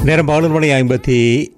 நேரம் பதினொரு மணி ஐம்பத்தி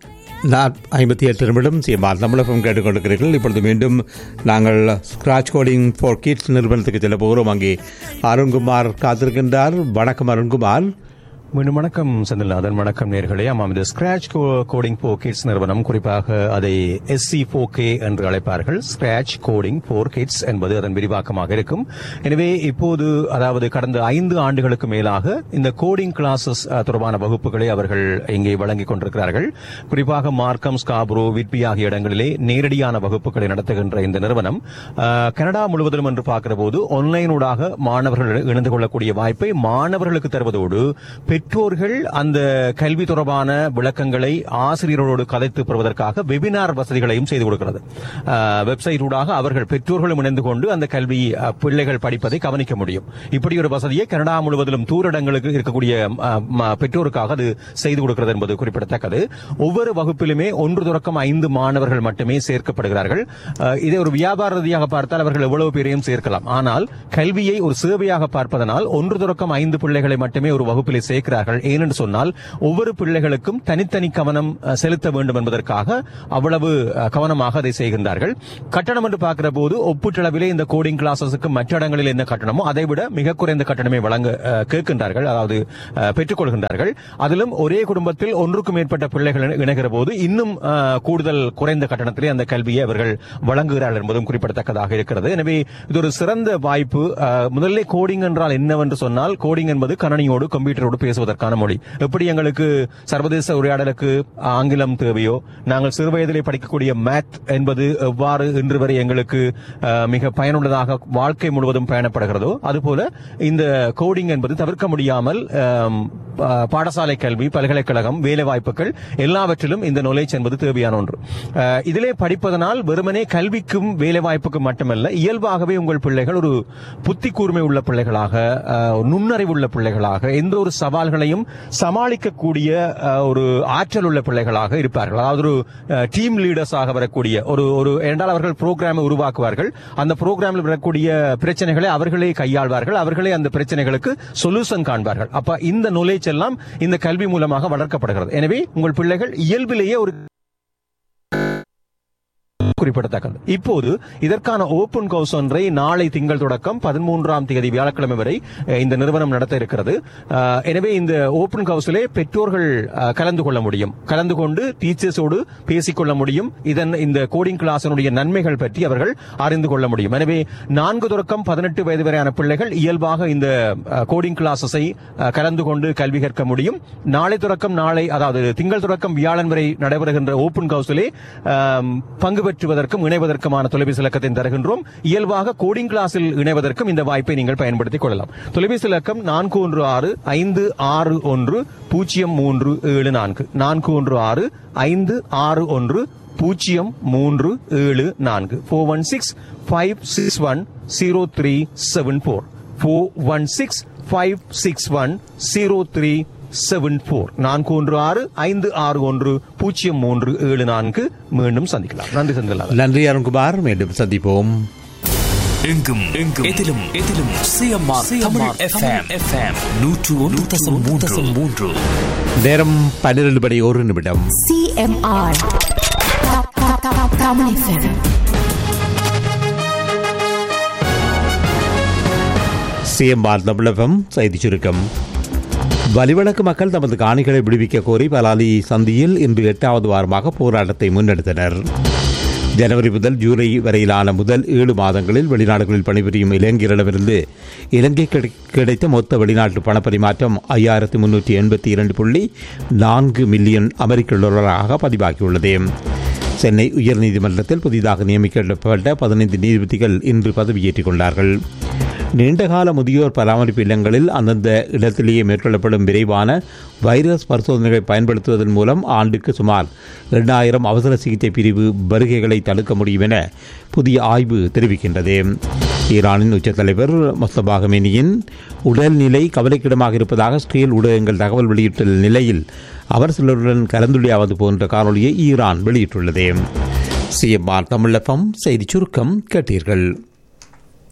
நாற் ஐம்பத்தி எட்டு நிமிடம் சிஎம்ஆர் தமிழகம் கேட்டுக்கொண்டிருக்கிறீர்கள் இப்பொழுது மீண்டும் நாங்கள் ஸ்கிராச் கோடிங் ஃபார் கிட்ஸ் நிறுவனத்துக்கு செல்ல போகிறோம் அங்கே அருண்குமார் காத்திருக்கின்றார் வணக்கம் அருண்குமார் மீண்டும் வணக்கம் செந்தில்நாதன் வணக்கம் நேர்களே ஆமாம் இது ஸ்கிராச் கோடிங் ஃபோர் கிட்ஸ் நிறுவனம் குறிப்பாக அதை எஸ்சி ஃபோர் கே என்று அழைப்பார்கள் ஸ்கிராச் கோடிங் ஃபோர் கிட்ஸ் என்பது அதன் விரிவாக்கமாக இருக்கும் எனவே இப்போது அதாவது கடந்த ஐந்து ஆண்டுகளுக்கு மேலாக இந்த கோடிங் கிளாஸஸ் தொடர்பான வகுப்புகளை அவர்கள் இங்கே வழங்கிக் கொண்டிருக்கிறார்கள் குறிப்பாக மார்க்கம் ஸ்காப்ரோ விட்பி ஆகிய இடங்களிலே நேரடியான வகுப்புகளை நடத்துகின்ற இந்த நிறுவனம் அஹ், கனடா முழுவதிலும் என்று பார்க்கிற போது ஆன்லைனூடாக மாணவர்கள் இணைந்து கொள்ளக்கூடிய வாய்ப்பை மாணவர்களுக்கு தருவதோடு பெற்றோர்கள் அந்த கல்வி தொடர்பான விளக்கங்களை ஆசிரியர்களோடு கதைத்து பெறுவதற்காக வெபினார் வசதிகளையும் செய்து கொடுக்கிறது வெப்சைட் ஊடாக அவர்கள் பெற்றோர்களும் இணைந்து கொண்டு அந்த கல்வி அஹ், பிள்ளைகள் படிப்பதை கவனிக்க முடியும் இப்படி ஒரு வசதியை கனடா முழுவதிலும் தூரடங்களுக்கு இருக்கக்கூடிய அஹ், ம- பெற்றோருக்காக அது செய்து கொடுக்கிறது என்பது குறிப்பிடத்தக்கது ஒவ்வொரு வகுப்பிலுமே ஒன்று தொடக்கம் ஐந்து மாணவர்கள் மட்டுமே சேர்க்கப்படுகிறார்கள் அஹ், இதை ஒரு வியாபார ரீதியாக பார்த்தால் அவர்கள் எவ்வளவு பேரையும் சேர்க்கலாம் ஆனால் கல்வியை ஒரு சேவையாக பார்ப்பதனால் ஒன்று தொடக்கம் ஐந்து பிள்ளைகளை மட்டுமே ஒரு வகுப்பிலே சேர்க்கிறார்கள் ஏனென்று சொன்னால் ஒவ்வொரு பிள்ளைகளுக்கும் தனித்தனி கவனம் அஹ், செலுத்த வேண்டும் என்பதற்காக அவ்வளவு அஹ், கவனமாக அதை செய்கின்றார்கள் கட்டணம் என்று பார்க்கிற போது ஒப்பீட்டளவிலே இந்த கோடிங் கிளாஸஸுக்கு மற்ற இடங்களில் என்ன கட்டணமோ அதை விட மிக குறைந்த கட்டணமே வழங்க அஹ், கேட்கின்றார்கள் அதாவது அஹ், பெற்றுக்கொள்கின்றார்கள் அதிலும் ஒரே குடும்பத்தில் ஒன்றுக்கும் மேற்பட்ட பிள்ளைகள் இணைகிற போது இன்னும் அஹ், கூடுதல் குறைந்த கட்டணத்திலே அந்த கல்வியை அவர்கள் வழங்குகிறார்கள் என்பதும் குறிப்பிடத்தக்கதாக இருக்கிறது எனவே இது ஒரு சிறந்த வாய்ப்பு அஹ், முதல்ல கோடிங் என்றால் என்னவென்று சொன்னால் கோடிங் என்பது கணனியோடு கம்ப்யூட்டரோடு பேசுவதற்கான மொழி எப்படி எங்களுக்கு சர்வதேச உரையாடலுக்கு ஆங்கிலம் தேவையோ நாங்கள் சிறு வயதிலே படிக்கக்கூடிய மேத் என்பது எவ்வாறு இன்று வரை எங்களுக்கு அஹ், மிக பயனுள்ளதாக வாழ்க்கை முழுவதும் பயணப்படுகிறதோ அதுபோல இந்த கோடிங் என்பது தவிர்க்க முடியாமல் அம், பா- பாடசாலை கல்வி பல்கலைக்கழகம் வேலை வாய்ப்புகள் எல்லாவற்றிலும் இந்த நாலேஜ் என்பது தேவையான ஒன்று அஹ், இதிலே படிப்பதனால் வெறுமனே கல்விக்கும் வேலை வாய்ப்புக்கும் மட்டுமல்ல இயல்பாகவே உங்கள் பிள்ளைகள் ஒரு புத்தி கூர்மை உள்ள பிள்ளைகளாக அஹ், நுண்ணறிவுள்ள பிள்ளைகளாக எந்த ஒரு சவால்களையும் சமாளிக்கக்கூடிய அஹ், ஒரு ஆற்றல் உள்ள பிள்ளைகளாக இருப்பார்கள் அதாவது ஒரு டீம் லீடர்ஸாக வரக்கூடிய ஒரு ஒரு என்றால் அவர்கள் புரோகிராமை உருவாக்குவார்கள் அந்த புரோகிராமில் வரக்கூடிய பிரச்சனைகளை அவர்களே கையாள்வார்கள் அவர்களே அந்த பிரச்சனைகளுக்கு சொல்யூஷன் காண்பார்கள் அப்ப இந்த நாலேஜ் எல்லாம் இந்த கல்வி மூலமாக வளர்க்கப்படுகிறது எனவே உங்கள் பிள்ளைகள் இயல்பிலேயே ஒரு குறிப்பிடத்தக்கது இப்போது இதற்கான ஓபன் கவுஸ் ஒன்றை நாளை திங்கள் தொடக்கம் பதிமூன்றாம் தேதி வியாழக்கிழமை வரை அஹ், இந்த நிறுவனம் நடத்த இருக்கிறது அஹ், எனவே இந்த ஓபன் கவுஸிலே பெற்றோர்கள் அஹ், கலந்து கொள்ள முடியும் கலந்து கொண்டு டீச்சர்ஸோடு பேசிக்கொள்ள முடியும் இதன் இந்த கோடிங் கிளாஸினுடைய நன்மைகள் பற்றி அவர்கள் அறிந்து கொள்ள முடியும் எனவே நான்கு தொடக்கம் பதினெட்டு வயது வரையான பிள்ளைகள் இயல்பாக இந்த கோடிங் கிளாஸஸை கலந்து கொண்டு கல்வி கற்க முடியும் நாளை தொடக்கம் நாளை அதாவது திங்கள் தொடக்கம் வியாழன் வரை நடைபெறுகின்ற ஓபன் கவுஸிலே ஆம், பங்கு பெற்றுவதற்கும் இணைவதற்குமான தொலைபேசி இலக்கத்தை தருகின்றோம் இயல்பாக கோடிங் கிளாஸில் இணைவதற்கும் இந்த வாய்ப்பை நீங்கள் பயன்படுத்திக் கொள்ளலாம் தொலைபேசி இலக்கம் நான்கு ஒன்று ஆறு ஐந்து ஆறு ஒன்று பூஜ்ஜியம் மூன்று ஏழு நான்கு நான்கு ஒன்று ஆறு ஐந்து ஆறு ஒன்று பூஜ்ஜியம் மூன்று ஏழு நான்கு four one six five six one zero three seven four four one six five six one zero three seven four நான்கு ஒன்று ஆறு ஐந்து ஆறு ஒன்று பூஜ்ஜியம் மூன்று ஏழு நான்கு மீண்டும் சந்திக்கலாம் நன்றி சந்திக்கலாம் நன்றி அருண்குமார் மீண்டும் சந்திப்போம் எங்கும் எங்கும் எதிலும் எதிலும் சிஎம்ஆர் தமிழ் எஃப்எம் எஃப்எம் நூற்று ஒன்று தசம் மூன்று தசம் மூன்று நேரம் பன்னிரண்டு மணி ஒரு நிமிடம் CMR. Top, top, top, Tamil FM. CMR தமிழகம் செய்தி சுருக்கம் வலிவடக்கு மக்கள் தமது காணிகளை விடுவிக்க கோரி பலாலி சந்தியில் இன்று எட்டாவது வாரமாக போராட்டத்தை முன்னெடுத்தனர் ஜனவரி முதல் ஜூலை வரையிலான முதல் ஏழு மாதங்களில் வெளிநாடுகளில் பணிபுரியும் இளைஞரிடமிருந்து இலங்கை கிடை- கிடைத்த மொத்த வெளிநாட்டு பணப்பரிமாற்றம் ஐயாயிரத்தி முன்னூற்றி எண்பத்தி இரண்டு புள்ளி நான்கு மில்லியன் அமெரிக்க டாலராக பதிவாகியுள்ளது சென்னை உயர்நீதிமன்றத்தில் புதிதாக நியமிக்கப்பட்ட பதினைந்து நீதிபதிகள் இன்று பதவியேற்றுக் கொண்டார்கள் நீண்டகால முதியோர் பராமரிப்பு இல்லங்களில் அந்தந்த இடத்திலேயே மேற்கொள்ளப்படும் விரைவான வைரஸ் பரிசோதனைகளை பயன்படுத்துவதன் மூலம் ஆண்டுக்கு சுமார் எண்ணாயிரம் அவசர சிகிச்சை பிரிவு வருகைகளை தடுக்க முடியும் என புதிய ஆய்வு தெரிவிக்கின்றது ஈரானின் உச்சத் தலைவர் மொஸ்தபா கமேனியின் உடல்நிலை கவலைக்கிடமாக இருப்பதாக ஸ்ரீல் ஊடகங்கள் தகவல் வெளியிட்டுள்ள நிலையில் அவர் சிலருடன் கலந்துரையாவது போன்ற காணொலியை ஈரான் வெளியிட்டுள்ளது சிஎம்ஆர் தமிழகம் செய்திச் சுருக்கம் கேட்டீர்கள்